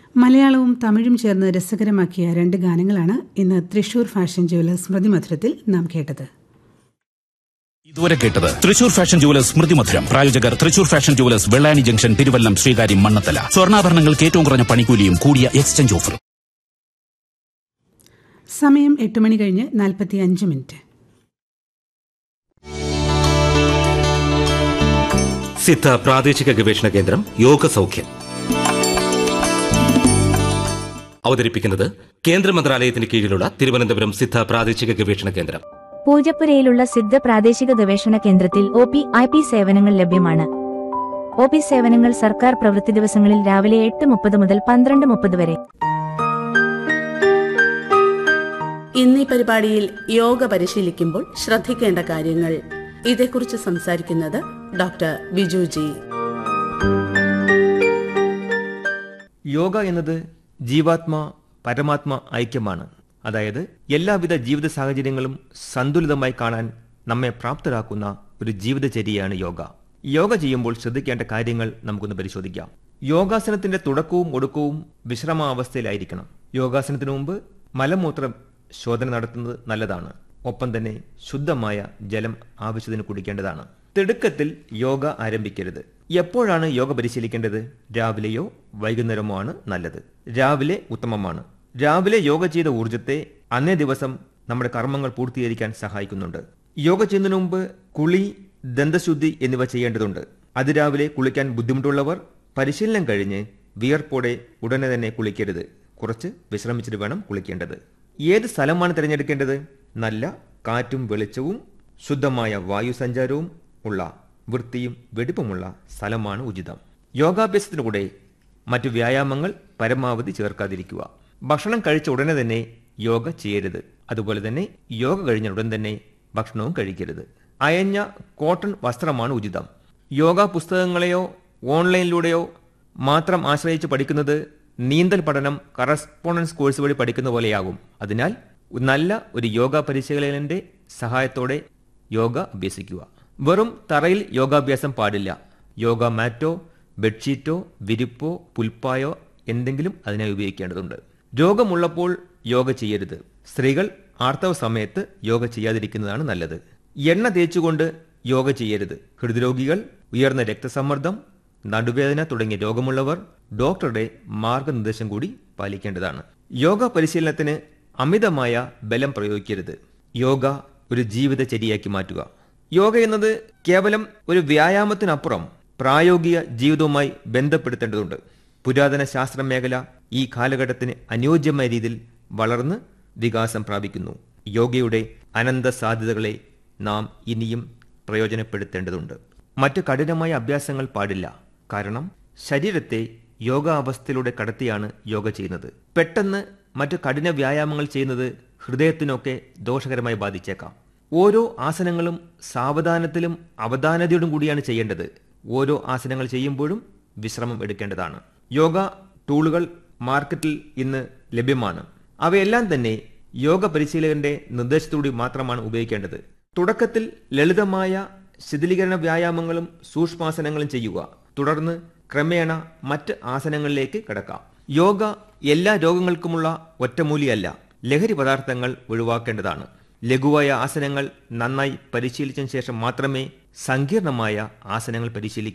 മലയാളവും തമിഴും ചേർന്ന് രസകരമാക്കിയ രണ്ട് ഗാനങ്ങളാണ് ഇന്ന് തൃശൂർ ഫാഷൻ ജുവലേഴ്സ് സ്മൃതി മധുരത്തിൽ നാം കേട്ടത് ഇതുവരെ കേട്ടത് തൃശൂർ ഫാഷൻ ജുവലേഴ്സ് സ്മൃതി മധുരം പ്രായോജകർ Thrissur fashion jewellers Vellani junction Thiruvallam Sreekaryam Mannanthala സ്വർണ്ണാഭരണങ്ങൾക്ക് ഏറ്റവും കുറഞ്ഞ പണിക്കൂലിയും കൂടിയ എക്സ്ചേഞ്ച് ഓഫറും സമയം എട്ട് മണി കഴിഞ്ഞ് നാൽപ്പത്തി അഞ്ച് മിനിറ്റ് സിദ്ധ പ്രാദേശിക ഗവേഷണ കേന്ദ്രം യോഗ സൗഖ്യം അവതരിപ്പിക്കുന്നത് കേന്ദ്ര മന്ത്രാലയത്തിന് കീഴിലുള്ള തിരുവനന്തപുരം സിദ്ധ പ്രാദേശിക ഗവേഷണ കേന്ദ്രം പൂജപ്പുരയിലുള്ള സിദ്ധ പ്രാദേശിക ഗവേഷണ കേന്ദ്രത്തിൽ ഒ പി ഐ പി സേവനങ്ങൾ ലഭ്യമാണ് ഒ പി സേവനങ്ങൾ സർക്കാർ പ്രവൃത്തി ദിവസങ്ങളിൽ രാവിലെ എട്ട് മുപ്പത് മുതൽ പന്ത്രണ്ട് മുപ്പത് വരെ ഇന്നീ പരിപാടിയിൽ യോഗ പരിശീലിക്കുമ്പോൾ ശ്രദ്ധിക്കേണ്ട കാര്യങ്ങൾ ഇതേക്കുറിച്ച് സംസാരിക്കുന്നത് ഡോക്ടർ ബിജു ജി യോഗ എന്നത് ജീവാത്മ പരമാത്മ ഐക്യമാണ് അതായത് എല്ലാവിധ ജീവിത സാഹചര്യങ്ങളും സന്തുലിതമായി കാണാൻ നമ്മെ പ്രാപ്തരാക്കുന്ന ഒരു ജീവിതചര്യയാണ് യോഗ യോഗ ചെയ്യുമ്പോൾ ശ്രദ്ധിക്കേണ്ട കാര്യങ്ങൾ നമുക്കൊന്ന് പരിശോധിക്കാം യോഗാസനത്തിന്റെ തുടക്കവും ഒടുക്കവും വിശ്രമാവസ്ഥയിലായിരിക്കണം യോഗാസനത്തിനു മുമ്പ് മലമൂത്ര ശോധന നടത്തുന്നത് നല്ലതാണ് ഒപ്പം തന്നെ ശുദ്ധമായ ജലം ആവശ്യത്തിന് കുടിക്കേണ്ടതാണ് തിടുക്കത്തിൽ യോഗ ആരംഭിക്കരുത് എപ്പോഴാണ് യോഗ പരിശീലിക്കേണ്ടത് രാവിലെയോ വൈകുന്നേരമോ ആണ് നല്ലത് രാവിലെ ഉത്തമമാണ് രാവിലെ യോഗ ചെയ്ത ഊർജത്തെ അന്നേ ദിവസം നമ്മുടെ കർമ്മങ്ങൾ പൂർത്തീകരിക്കാൻ സഹായിക്കുന്നുണ്ട് യോഗ ചെയ്യുന്നതിന് മുമ്പ് കുളി ദന്തശുദ്ധി എന്നിവ ചെയ്യേണ്ടതുണ്ട് അതിരാവിലെ കുളിക്കാൻ ബുദ്ധിമുട്ടുള്ളവർ പരിശീലനം കഴിഞ്ഞ് വിയർപ്പോടെ ഉടനെ തന്നെ കുളിക്കരുത് കുറച്ച് വിശ്രമിച്ചിട്ട് വേണം കുളിക്കേണ്ടത് ഏത് സ്ഥലമാണ് തിരഞ്ഞെടുക്കേണ്ടത് നല്ല കാറ്റും വെളിച്ചവും ശുദ്ധമായ വായു സഞ്ചാരവും ഉള്ള വൃത്തിയും വെടിപ്പുമുള്ള സ്ഥലമാണ് ഉചിതം യോഗാഭ്യാസത്തിലൂടെ മറ്റു വ്യായാമങ്ങൾ പരമാവധി ചേർക്കാതിരിക്കുക ഭക്ഷണം കഴിച്ച ഉടനെ തന്നെ യോഗ ചെയ്യരുത് അതുപോലെ തന്നെ യോഗ കഴിഞ്ഞ ഉടൻ തന്നെ ഭക്ഷണവും കഴിക്കരുത് അയഞ്ഞ കോട്ടൺ വസ്ത്രമാണ് ഉചിതം യോഗ പുസ്തകങ്ങളെയോ ഓൺലൈനിലൂടെയോ മാത്രം ആശ്രയിച്ച് പഠിക്കുന്നത് നീന്തൽ പഠനം കറസ്പോണ്ടൻസ് കോഴ്സ് വഴി പഠിക്കുന്ന പോലെയാകും അതിനാൽ നല്ല ഒരു യോഗ പരിശീലകന്റെ സഹായത്തോടെ യോഗ അഭ്യസിക്കുക വെറും തറയിൽ യോഗാഭ്യാസം പാടില്ല യോഗ മാറ്റോ ബെഡ്ഷീറ്റോ വിരിപ്പോ പുൽപ്പായോ എന്തെങ്കിലും അതിനായി ഉപയോഗിക്കേണ്ടതുണ്ട് രോഗമുള്ളപ്പോൾ യോഗ ചെയ്യരുത് സ്ത്രീകൾ ആർത്തവ സമയത്ത് യോഗ ചെയ്യാതിരിക്കുന്നതാണ് നല്ലത് എണ്ണ തേച്ചുകൊണ്ട് യോഗ ചെയ്യരുത് ഹൃദ്രോഗികൾ ഉയർന്ന രക്തസമ്മർദ്ദം നടുവേദന തുടങ്ങിയ രോഗമുള്ളവർ ഡോക്ടറുടെ മാർഗനിർദ്ദേശം കൂടി പാലിക്കേണ്ടതാണ് യോഗ പരിശീലനത്തിന് അമിതമായ ബലം പ്രയോഗിക്കരുത് യോഗ ഒരു ജീവിതചര്യയാക്കി മാറ്റുക യോഗ എന്നത് കേവലം ഒരു വ്യായാമത്തിനപ്പുറം പ്രായോഗിക ജീവിതവുമായി ബന്ധപ്പെടുത്തേണ്ടതുണ്ട് പുരാതന ശാസ്ത്ര മേഖല ഈ കാലഘട്ടത്തിന് അനുയോജ്യമായ രീതിയിൽ വളർന്ന് വികാസം പ്രാപിക്കുന്നു യോഗയുടെ അനന്ത സാധ്യതകളെ നാം ഇനിയും പ്രയോജനപ്പെടുത്തേണ്ടതുണ്ട് മറ്റ് കഠിനമായ അഭ്യാസങ്ങൾ പാടില്ല കാരണം ശരീരത്തെ യോഗാവസ്ഥയിലൂടെ കടത്തിയാണ് യോഗ ചെയ്യുന്നത് പെട്ടെന്ന് മറ്റ് കഠിന വ്യായാമങ്ങൾ ചെയ്യുന്നത് ഹൃദയത്തിനൊക്കെ ദോഷകരമായി ബാധിച്ചേക്കാം ഓരോ ആസനങ്ങളും സാവധാനത്തിലും അവധാനതയോടും കൂടിയാണ് ചെയ്യേണ്ടത് ഓരോ ആസനങ്ങൾ ചെയ്യുമ്പോഴും വിശ്രമം എടുക്കേണ്ടതാണ് യോഗ ടൂളുകൾ മാർക്കറ്റിൽ ഇന്ന് ലഭ്യമാണ് അവയെല്ലാം തന്നെ യോഗ പരിശീലകന്റെ നിർദ്ദേശത്തോടെ മാത്രമാണ് ഉപയോഗിക്കേണ്ടത് തുടക്കത്തിൽ ലളിതമായ ശിഥിലീകരണ വ്യായാമങ്ങളും സൂക്ഷ്മാസനങ്ങളും ചെയ്യുക തുടർന്ന് ക്രമേണ മറ്റ് ആസനങ്ങളിലേക്ക് കടക്കാം യോഗ എല്ലാ രോഗങ്ങൾക്കുമുള്ള ഒറ്റമൂലിയല്ല ലഹരി പദാർത്ഥങ്ങൾ ഒഴിവാക്കേണ്ടതാണ് ലഘുവായ ആസനങ്ങൾ നന്നായി പരിശീലിച്ചതിന് ശേഷം മാത്രമേ സങ്കീർണമായ ആസനങ്ങൾ പരിശീലിക്കൂ